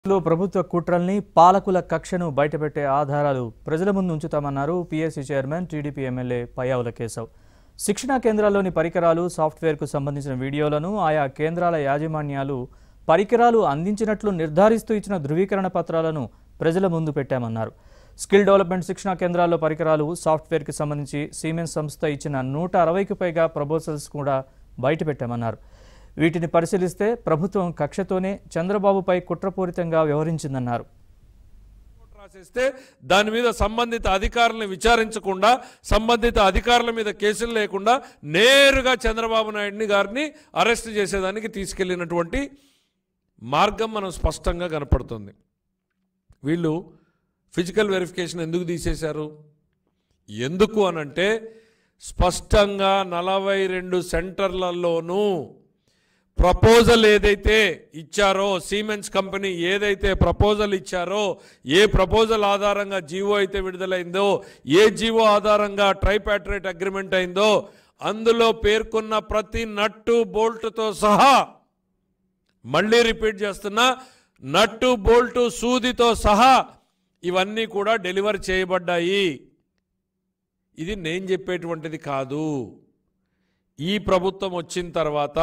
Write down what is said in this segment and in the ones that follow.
లో ప్రభుత్వ కుట్రల్ని పాలకుల కక్షను బయటపెట్టే ఆధారాలు ప్రజల ముందు ఉంచుతామన్నారు PSC chairman TDP MLA Payyavula Keshav శిక్షణా కేంద్రాల్లోని పరికరాలు సాఫ్ట్వేర్కు సంబంధించిన వీడియోలను ఆయా కేంద్రాల యాజమాన్యాలు పరికరాలు అందించినట్లు నిర్ధారిస్తూ ఇచ్చిన ధృవీకరణ పత్రాలను ప్రజల ముందు పెట్టామన్నారు స్కిల్ డెవలప్మెంట్ శిక్షణా కేంద్రాల్లో పరికరాలు సాఫ్ట్వేర్కి సంబంధించి సిమెన్స్ సంస్థ ఇచ్చిన నూట అరవైకి పైగా ప్రపోజల్స్ కూడా బయటపెట్టామన్నారు వీటిని పరిశీలిస్తే ప్రభుత్వం కక్షతోనే చంద్రబాబుపై కుట్రపూరితంగా వ్యవహరించిందన్నారు రిపోర్ట్ రాసేస్తే దాని మీద సంబంధిత అధికారులను విచారించకుండా సంబంధిత అధికారుల మీద కేసులు లేకుండా నేరుగా చంద్రబాబు నాయుడిని గారిని అరెస్ట్ చేసేదానికి తీసుకెళ్ళినటువంటి మార్గం మనం స్పష్టంగా కనపడుతుంది వీళ్ళు ఫిజికల్ వెరిఫికేషన్ ఎందుకు తీసేశారు ఎందుకు అనంటే స్పష్టంగా నలభై రెండు సెంటర్లలోనూ ప్రపోజల్ ఏదైతే ఇచ్చారో సీమెన్స్ కంపెనీ ఏదైతే ప్రపోజల్ ఇచ్చారో ఏ ప్రపోజల్ ఆధారంగా జీవో అయితే విడుదలైందో ఏ జీవో ఆధారంగా ట్రైపాట్రేట్ అగ్రిమెంట్ అయిందో అందులో పేర్కొన్న ప్రతి నట్టు బోల్ట్తో సహా మళ్ళీ రిపీట్ చేస్తున్నా నట్టు బోల్టు సూదితో సహా ఇవన్నీ కూడా డెలివర్ చేయబడ్డాయి ఇది నేను చెప్పేటువంటిది కాదు ఈ ప్రభుత్వం వచ్చిన తర్వాత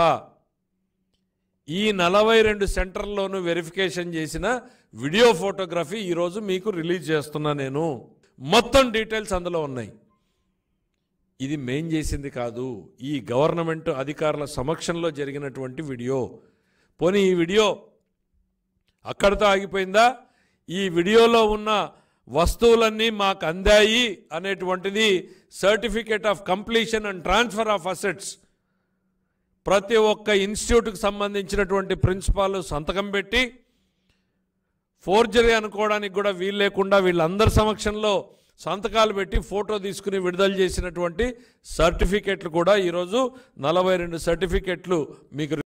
ఈ నలభై రెండు సెంటర్లోనూ వెరిఫికేషన్ చేసిన వీడియో ఫోటోగ్రఫీ ఈరోజు మీకు రిలీజ్ చేస్తున్నా నేను మొత్తం డీటెయిల్స్ అందులో ఉన్నాయి ఇది మేం చేసింది కాదు ఈ గవర్నమెంట్ అధికారుల సమక్షంలో జరిగినటువంటి వీడియో పోనీ ఈ వీడియో అక్కడితో ఆగిపోయిందా ఈ వీడియోలో ఉన్న వస్తువులన్నీ మాకు అందాయి అనేటువంటిది certificate of completion and transfer of assets ప్రతి ఒక్క ఇన్స్టిట్యూట్కి సంబంధించినటువంటి ప్రిన్సిపాల్ సంతకం పెట్టి ఫోర్జరీ అనుకోవడానికి కూడా వీలు లేకుండా వీళ్ళందరి సమక్షంలో సంతకాలు పెట్టి ఫోటో తీసుకుని విడుదల చేసినటువంటి సర్టిఫికెట్లు కూడా ఈరోజు నలభై రెండు సర్టిఫికెట్లు మీకు